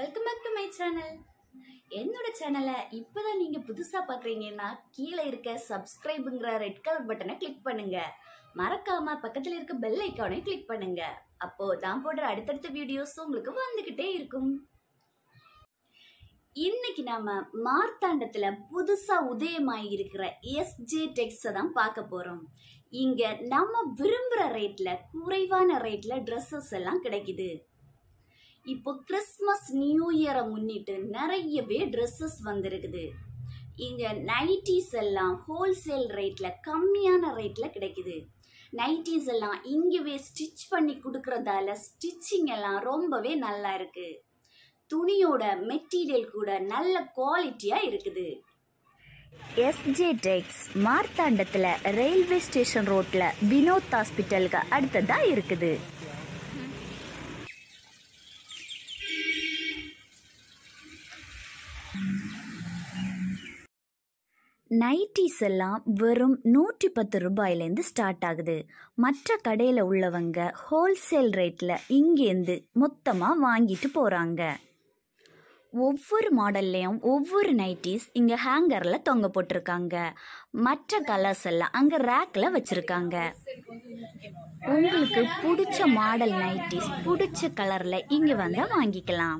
Welcome back to my channel என்னோட சேனலை இப்போதான் நீங்க புதுசா பாக்குறீங்கன்னா கீழே இருக்க சப்ஸ்கிரைபுங்கிற ரெட் கலர் பட்டனை கிளிக் பண்ணுங்க மறக்காம பக்கத்துல இருக்க பெல் ஐக்கானை கிளிக் பண்ணுங்க அப்போ நான் போடுற அடுத்தடுத்த வீடியோஸ் உங்களுக்கு வந்துகிட்டே இருக்கும் இன்னைக்கு நாம மார்த்தாண்டத்துல புதுசா உதயமாகி இருக்கிற எஸ்ஜே டெக்ஸை தான் பார்க்க போறோம் இங்க நம்ம விரும்புற ரேட்ல குறைவான ரேட்ல ட்ரெஸ்ஸஸ் எல்லாம் கிடைக்குது இப்போ கிறிஸ்மஸ் நியூ இயரை முன்னிட்டு நிறையவே ட்ரெஸ்ஸஸ் வந்திருக்குது இங்க நைட்டிஸ் எல்லாம் ஹோல்சேல் ரேட்ல கம்மியான ரேட்ல கிடைக்குது நைட்டிஸ் எல்லாம் இங்கவே ஸ்டிச் பண்ணி கொடுக்கறதால ஸ்டிச்சிங் எல்லாம் ரொம்பவே நல்லா இருக்கு துணியோட மெட்டீரியல் கூட நல்ல குவாலிட்டியா இருக்குது எஸ்ஜே டெக்ஸ் மார்த்தாண்டத்தில் ரயில்வே ஸ்டேஷன் ரோட்ல வினோத் ஹாஸ்பிட்டலுக்கு அடுத்ததா இருக்குது நைட்டிஸ் எல்லாம் வெறும் நூற்றி பத்து ரூபாயிலேருந்து ஸ்டார்ட் ஆகுது மற்ற கடையில் உள்ளவங்க ஹோல்சேல் ரேட்டில் இங்கேருந்து மொத்தமாக வாங்கிட்டு போகிறாங்க ஒவ்வொரு மாடல்லையும் ஒவ்வொரு நைட்டிஸ் இங்கே ஹேங்கரில் தொங்க போட்டிருக்காங்க மற்ற கலர்ஸ் எல்லாம் அங்கே ரேக்கில் வச்சுருக்காங்க உங்களுக்கு பிடிச்ச மாடல் நைட்டிஸ் பிடிச்ச கலரில் இங்கே வந்தால் வாங்கிக்கலாம்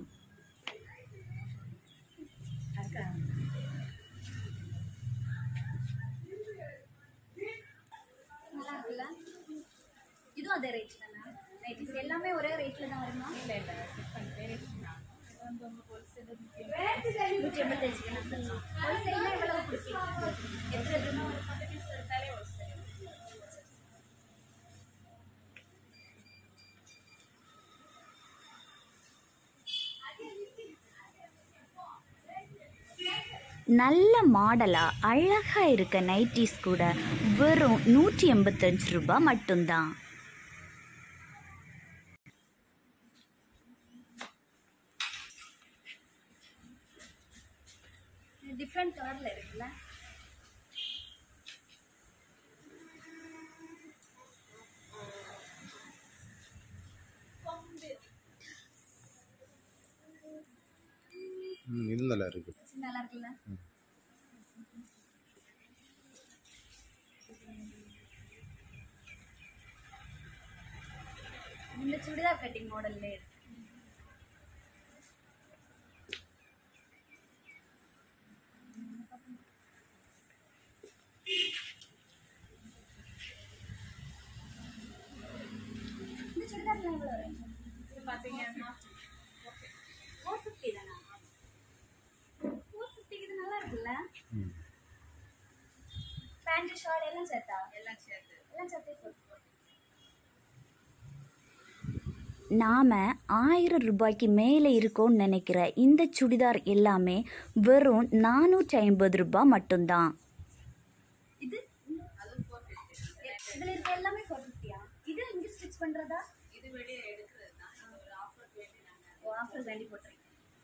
நல்லா இருக்குல்ல இதுவும் அதே ரேட் தானே நைட்டிஸ் எல்லாமே ஒரே ரேட்ல தான் வருமா இல்லை இல்லை டிஃப்ரெண்ட் வேரியேஷன் தான் இது வந்து உங்கள் ஹோல்சேல் நூற்றி எண்பத்தஞ்சு ஹோல்சேல்னா எவ்வளவு கொடுப்பீங்க எத்தனை ரூபா ஒரு பத்து பீஸ் எடுத்தாலே ஹோல்சேல் நல்ல மாடலா அழகா இருக்க நைட்டிஸ் கூட வெறும் நூற்றி எண்பத்தஞ்சு ரூபாய் மட்டும்தான் டிஃப்ரெண்ட் கலர்ல இருக்குல்ல ம் இது நல்லா இருக்கு நல்லா இருக்குல்ல இந்த சுடிதார் கட்டிங் மாடல்ல இருக்கு இந்த சுடிதார்ல எவ்வளவு வரும் இது பார்த்தீங்கன்னா ஃபோர் ஃபிஃப்டி தானா ஃபோர் ஃபிஃப்டிக்கு இது நல்லா இருக்குல்ல ம் பேண்ட் ஷார்ட் எல்லாம் சேர்த்தா எல்லாம் சேர்த்து எல்லாம் சேர்த்து ஃபோர் ஃபிஃப்டி நாம ஆயிரம் ரூபாய்க்கு மேலே இருக்கோம்னு நினைக்கிற இந்த சுடிதார் எல்லாமே வெறும் நானூற்றி ஐம்பது ரூபாய் மட்டும்தான் இது அதுவும் ஃபோர் ஃபிஃப்டி இதுல இருக்க எல்லாமே ஃபோர் ஃபிஃப்டியா இது இங்க ஸ்டிச் பண்றதா இது வெளியே எடுக்கிறது தான் ஒரு ஆஃபர் வேண்டி நாங்கள் ஓ ஆஃபர் வேண்டி போட்டிருக்கேன்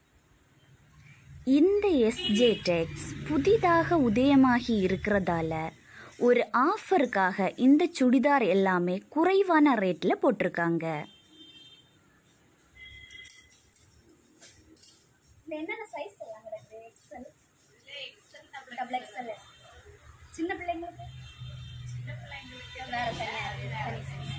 இந்த எஸ்ஜே டெக்ஸ் புதிதாக உதயமாகி இருக்கிறதால ஒரு ஆஃபருக்காக இந்த சுடிதார் எல்லாமே குறைவான ரேட்டில் போட்டிருக்காங்க இதுல என்னென்ன சைஸ் எல்லாம் கிடக்குது எக்ஸல் இல்லை எக்ஸல் டபுள் டபுள் எக்ஸல் சின்ன பிள்ளைங்களுக்கு சின்ன பிள்ளைங்களுக்கு வேற தனியா இருக்கு, தனி size.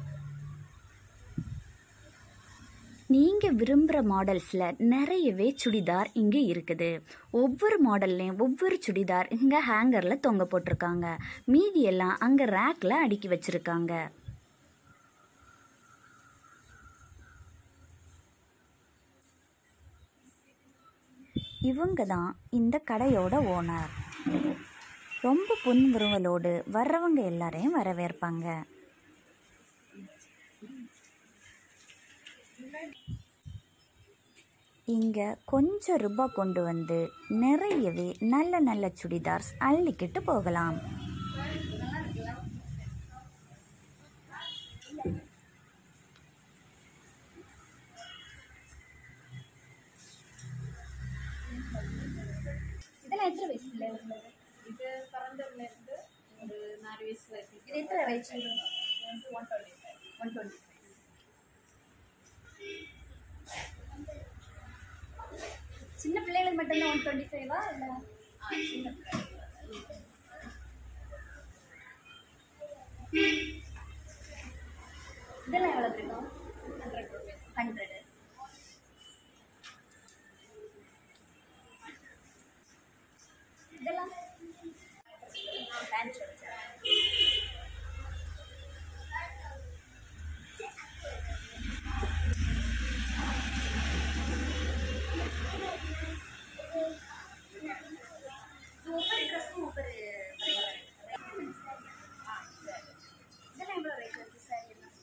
நீங்க விரும்புகிற மாடல்ஸில் நிறையவே சுடிதார் இங்கே இருக்குது ஒவ்வொரு மாடல்லையும் ஒவ்வொரு சுடிதார் இங்கே ஹேங்கரில் தொங்க போட்டிருக்காங்க மீதி எல்லாம் அங்கே ரேக்கில் அடுக்கி வச்சிருக்காங்க இவங்க தான் இந்த கடையோட ஓனர் ரொம்ப புன்முறுவலோடு வர்றவங்க எல்லாரையும் வரவேற்பாங்க இங்கே கொஞ்சம் ரூபாய் கொண்டு வந்து நிறையவே நல்ல நல்ல சுடிதார்ஸ் அள்ளிக்கிட்டு போகலாம் இதெல்லாம் எத்தனை வயசு பிள்ளை உங்களுக்கு இது பறந்தூர்ல இருந்து ஒரு நாலு வயசு வரைக்கும் இது எத்தனை ரேட் வந்து one twenty five one twenty churidar மட்டும் ஒன் டுவெண்ட்டி ஃபைவா இல்லை இதெல்லாம் எவ்வளோ இருக்கும் ஹண்ட்ரட் ருபீஸ் ஹண்ட்ரடு இதெல்லாம் பேண்ட் ஷர்ட் ஒவ்வொரு ட்ரெஸ்ஸும் ஒவ்வொரு இதெல்லாம் எவ்வளோ ரேட் இருக்குது சார் எல்லாம்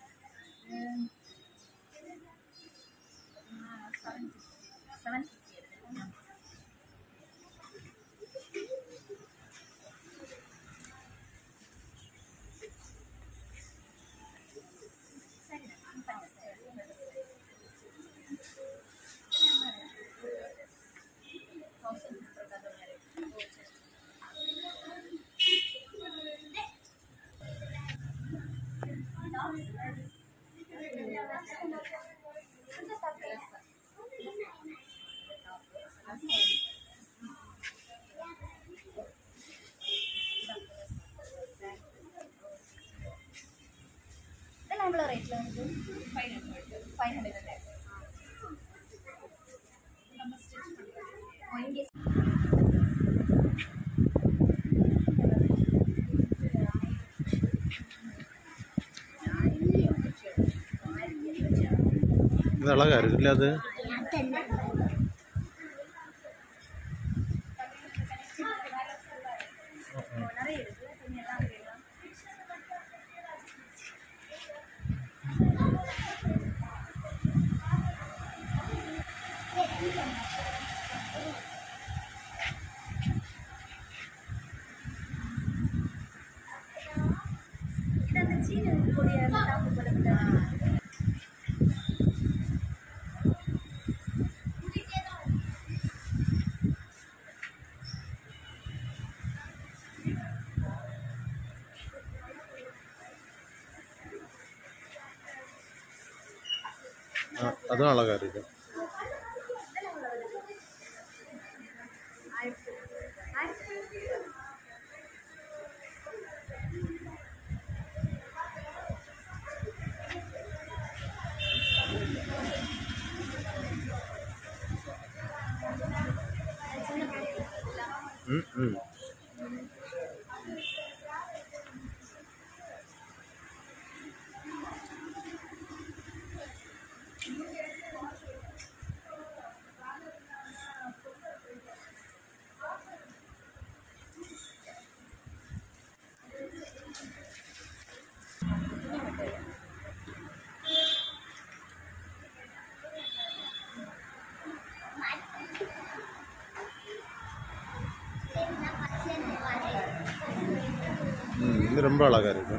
செவன் ஃபிஃப்டி இருக்கு தௌசண்ட் அந்த மாதிரி இதெல்லாம் எவ்வளோ ரேட்டில் வந்து ஃபைவ் ஹண்ட்ரட் ஃபைவ் ஹண்ட்ரட் நம்ம ஸ்டிச் பண்ணி இங்கே இது அழகா இருக்குல்ல அது நிறைய இருக்குது கொஞ்சம் எல்லாம் வேணும் இது அந்த சீன கூடிய டாப்பு போல ஆ, அதுவும் அழகா இருக்கு ம் ம் ம் இது ரொம்ப அழகா இருக்கு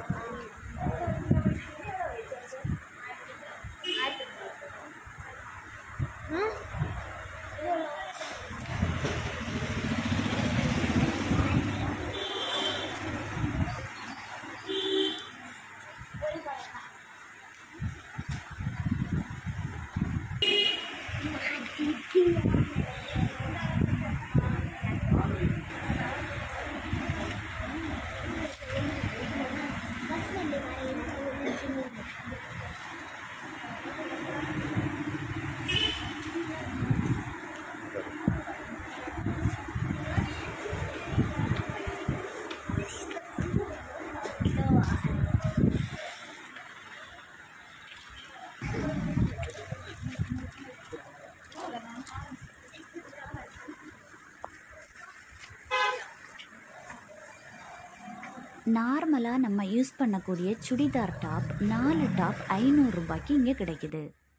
நார்மலாக நம்ம யூஸ் பண்ணக்கூடிய சுடிதார் டாப் நாலு டாப் ஐநூறு ரூபாய்க்கு இங்கே கிடைக்குது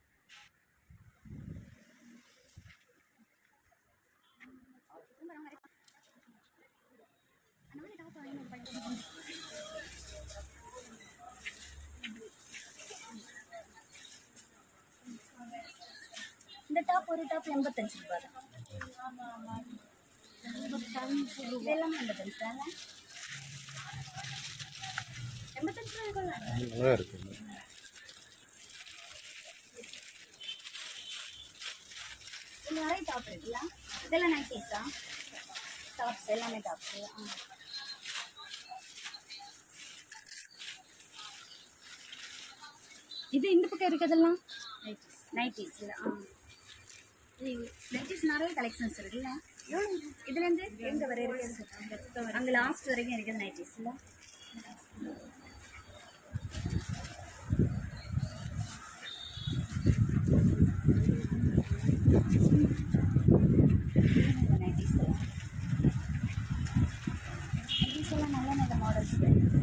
இந்த டாப் ஒரு டாப் எண்பத்தஞ்சு ரூபா தான் இதெல்லாம் எண்பத்தஞ்சு தானே எண்பத்தஞ்சு ரூபாய் கொள்ளலாம் அழகா இருக்கு இது நிறைய டாப் இருக்குல்ல இதெல்லாம் நைட்டிஸா டாப்ஸ் எல்லாமே டாப்ஸ் ஆ இது இந்த பக்கம் இருக்கிறதெல்லாம் நைட்டிஸ் ஆ நைட்டிஸ் நிறைய கலெக்ஷன்ஸ் இருக்குல்ல எவ்வளோ இதுலேருந்து எங்கே வரை இருக்குது அங்கே லாஸ்ட் வரைக்கும் இருக்குது நைட்டிஸ் இல்லை நைட்டிஸ் நைட்டிஸ் எல்லாம் நல்ல நல்ல மாடல்ஸ்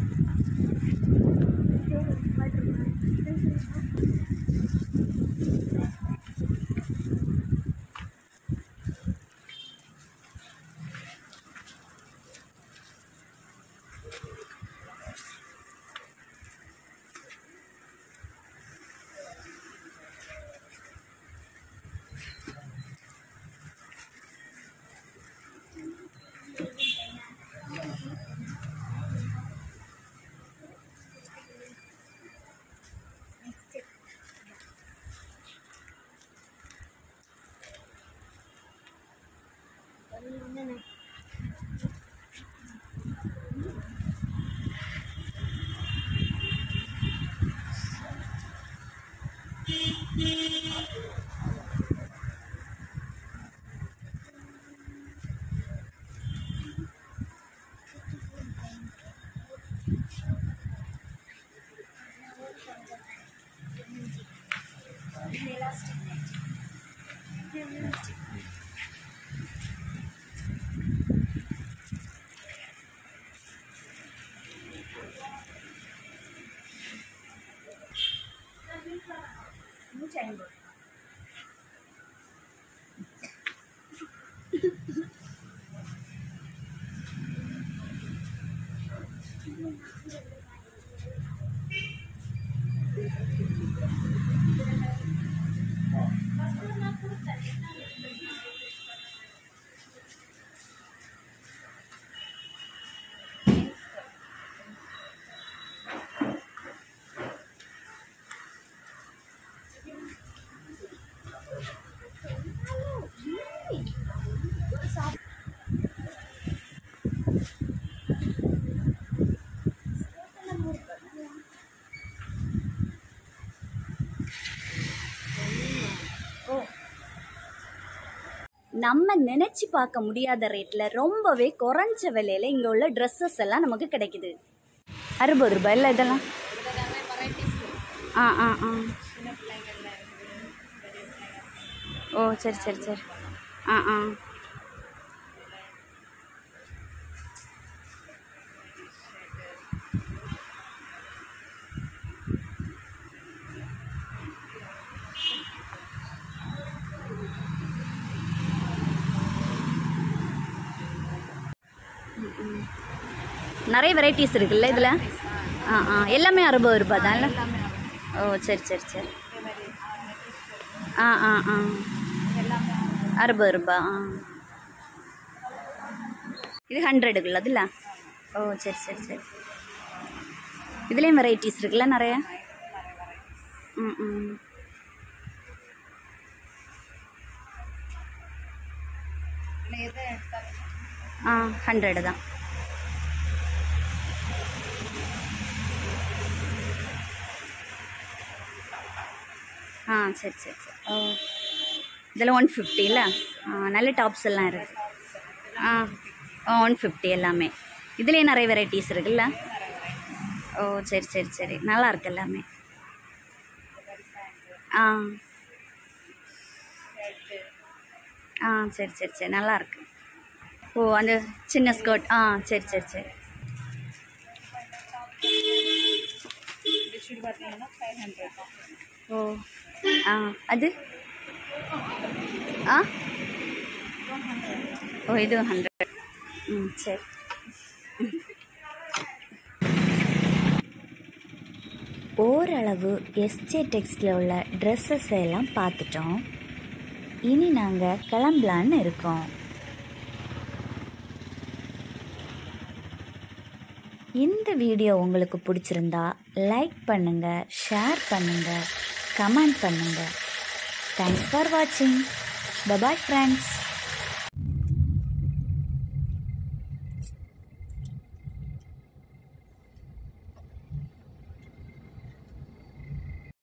நூற்றி ஐம்பது நம்ம நினைச்சு பார்க்க முடியாத ரேட்ல ரொம்பவே குறைஞ்ச விலையில இங்க உள்ள ட்ரெஸ்ஸஸ் எல்லாம் நமக்கு கிடைக்குது அறுபது ரூபாய் இல்லை இதெல்லாம் ஆ ஆ ஆ ஓ சரி சரி சரி ஆ ஆ நிறைய வெரைட்டிஸ் இருக்குல்ல இதில் ஆ ஆ எல்லாமே அறுபது ரூபாய் தான்ல ஓ சரி சரி சரி ஆ ஆ ஆ அறுபது ரூபாய் ஆ இது ஹண்ட்ரடுக்குள்ள அதில்ல ஓ சரி சரி சரி இதுலேயும் வெரைட்டிஸ் இருக்குல்ல நிறைய ம் ம் ஆ ஹண்ட்ரடு தான் ஆ சரி சரி சரி ஓ இதெல்லாம் ஒன் ஃபிஃப்டி இல்லை ஆ நல்ல டாப்ஸ் எல்லாம் இருக்குது ஆ ஒன் ஃபிஃப்டி எல்லாமே இதுலேயே நிறைய வெரைட்டிஸ் இருக்குல்ல ஓ சரி சரி சரி நல்லா இருக்கு எல்லாமே ஆ ஆ சரி சரி சரி நல்லா இருக்கு ஓ அந்த சின்ன ஸ்கர்ட் ஆ சரி சரி சரி பெட்ஷீட் பார்த்தீங்கன்னா ஃபைவ் ஹண்ட்ரட் தான் ஓ ஆ அது ஆ ஓ இது ஹண்ட்ரட் ம் சரி ஓரளவு எஸ்ஜே டெக்ஸ்டில் உள்ள ட்ரெஸ்ஸஸ் எல்லாம் பார்த்துட்டோம் இனி நாங்கள் கிளம்பலான்னு இருக்கோம் இந்த வீடியோ உங்களுக்கு பிடிச்சிருந்தா லைக் பண்ணுங்கள் ஷேர் பண்ணுங்கள் கமெண்ட் பண்ணுங்கள் தேங்க்ஸ் ஃபார் வாட்சிங் பபாய் ஃப்ரெண்ட்ஸ்